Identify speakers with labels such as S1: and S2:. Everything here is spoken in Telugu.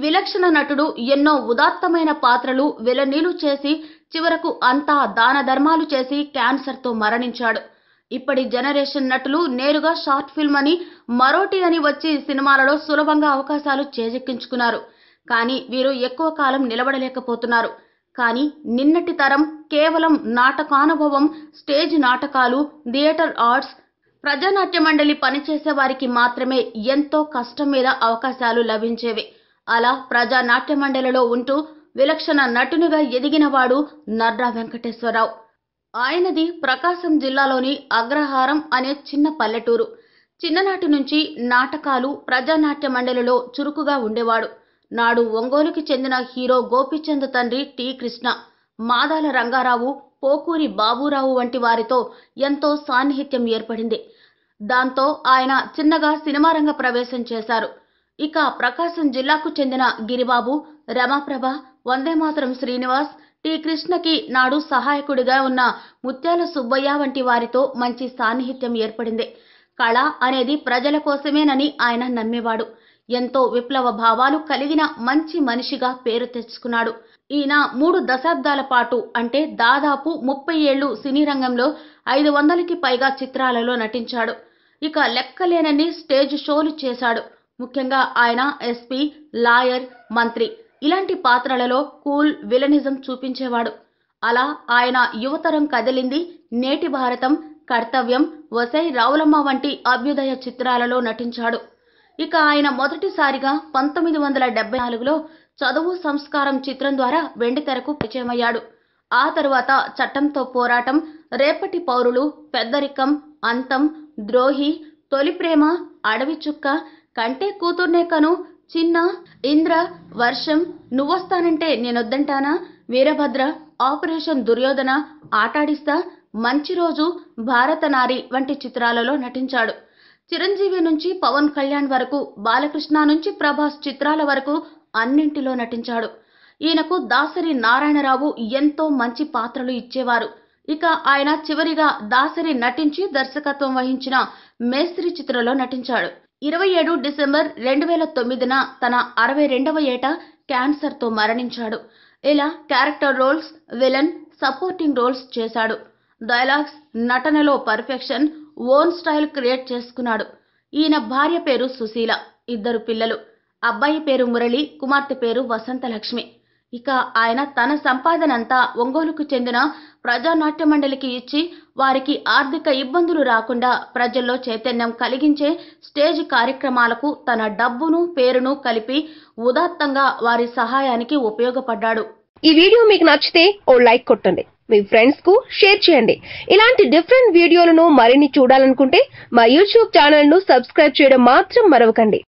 S1: విలక్షణ నటుడు ఎన్నో ఉదాత్తమైన పాత్రలు విలనీలు చేసి చివరకు అంతా దాన ధర్మాలు చేసి క్యాన్సర్తో మరణించాడు ఇప్పటి జనరేషన్ నటులు నేరుగా షార్ట్ ఫిల్మ్ అని మరోటి అని వచ్చి సినిమాలలో సులభంగా అవకాశాలు చేజెక్కించుకున్నారు కానీ వీరు ఎక్కువ కాలం నిలబడలేకపోతున్నారు కానీ నిన్నటి తరం కేవలం నాటకానుభవం స్టేజ్ నాటకాలు థియేటర్ ఆర్ట్స్ ప్రజానాట్య మండలి పనిచేసే వారికి మాత్రమే ఎంతో కష్టం మీద అవకాశాలు లభించేవి అలా ప్రజానాట్య మండలిలో ఉంటూ విలక్షణ నటునిగా ఎదిగినవాడు నర్రా వెంకటేశ్వరరావు ఆయనది ప్రకాశం జిల్లాలోని అగ్రహారం అనే చిన్న పల్లెటూరు చిన్ననాటి నుంచి నాటకాలు ప్రజానాట్య మండలిలో చురుకుగా ఉండేవాడు నాడు ఒంగోలుకి చెందిన హీరో గోపీచంద్ తండ్రి టి కృష్ణ మాదాల రంగారావు పోకూరి బాబురావు వంటి వారితో ఎంతో సాన్నిహిత్యం ఏర్పడింది దాంతో ఆయన చిన్నగా సినిమా రంగ ప్రవేశం చేశారు ఇక ప్రకాశం జిల్లాకు చెందిన గిరిబాబు రమాప్రభ వందేమాతరం శ్రీనివాస్ టి కృష్ణకి నాడు సహాయకుడిగా ఉన్న ముత్యాల సుబ్బయ్య వంటి వారితో మంచి సాన్నిహిత్యం ఏర్పడింది కళ అనేది ప్రజల కోసమేనని ఆయన నమ్మేవాడు ఎంతో విప్లవ భావాలు కలిగిన మంచి మనిషిగా పేరు తెచ్చుకున్నాడు ఈయన మూడు దశాబ్దాల పాటు అంటే దాదాపు ముప్పై ఏళ్లు సినీ రంగంలో ఐదు వందలకి పైగా చిత్రాలలో నటించాడు ఇక లెక్కలేనన్ని స్టేజ్ షోలు చేశాడు ముఖ్యంగా ఆయన ఎస్పీ లాయర్ మంత్రి ఇలాంటి పాత్రలలో కూల్ విలనిజం చూపించేవాడు అలా ఆయన యువతరం కదిలింది నేటి భారతం కర్తవ్యం వసై రావులమ్మ వంటి అభ్యుదయ చిత్రాలలో నటించాడు ఇక ఆయన మొదటిసారిగా పంతొమ్మిది వందల డెబ్బై నాలుగులో చదువు సంస్కారం చిత్రం ద్వారా వెండితెరకు పరిచయమయ్యాడు ఆ తరువాత చట్టంతో పోరాటం రేపటి పౌరులు పెద్దరికం అంతం ద్రోహి తొలి ప్రేమ అడవి చుక్క కంటే కూతుర్నే కను చిన్న ఇంద్ర వర్షం నువ్వొస్తానంటే నేనొద్దంటానా వీరభద్ర ఆపరేషన్ దుర్యోధన ఆటాడిస్తా మంచి రోజు భారత నారి వంటి చిత్రాలలో నటించాడు చిరంజీవి నుంచి పవన్ కళ్యాణ్ వరకు బాలకృష్ణ నుంచి ప్రభాస్ చిత్రాల వరకు అన్నింటిలో నటించాడు ఈయనకు దాసరి నారాయణరావు ఎంతో మంచి పాత్రలు ఇచ్చేవారు ఇక ఆయన చివరిగా దాసరి నటించి దర్శకత్వం వహించిన మేస్త్రి చిత్రంలో నటించాడు ఇరవై ఏడు డిసెంబర్ రెండు వేల తొమ్మిదిన తన అరవై రెండవ ఏట క్యాన్సర్తో మరణించాడు ఇలా character roles villain supporting roles చేశాడు డైలాగ్స్ నటనలో పర్ఫెక్షన్ ఓన్ స్టైల్ క్రియేట్ చేసుకున్నాడు ఈయన భార్య పేరు సుశీల ఇద్దరు పిల్లలు అబ్బాయి పేరు మురళి కుమార్తె పేరు వసంతలక్ష్మి ఇక ఆయన తన సంపాదనంతా ఒంగోలుకు చెందిన ప్రజానాట్య మండలికి ఇచ్చి వారికి ఆర్థిక ఇబ్బందులు రాకుండా ప్రజల్లో చైతన్యం కలిగించే స్టేజ్ కార్యక్రమాలకు తన డబ్బును పేరును కలిపి ఉదాత్తంగా వారి సహాయానికి ఉపయోగపడ్డాడు
S2: ఈ వీడియో మీకు నచ్చితే ఓ లైక్ కొట్టండి మీ ఫ్రెండ్స్ కు షేర్ చేయండి ఇలాంటి డిఫరెంట్ వీడియోలను మరిన్ని చూడాలనుకుంటే మా యూట్యూబ్ ఛానల్ ను సబ్స్క్రైబ్ చేయడం మాత్రం మరవకండి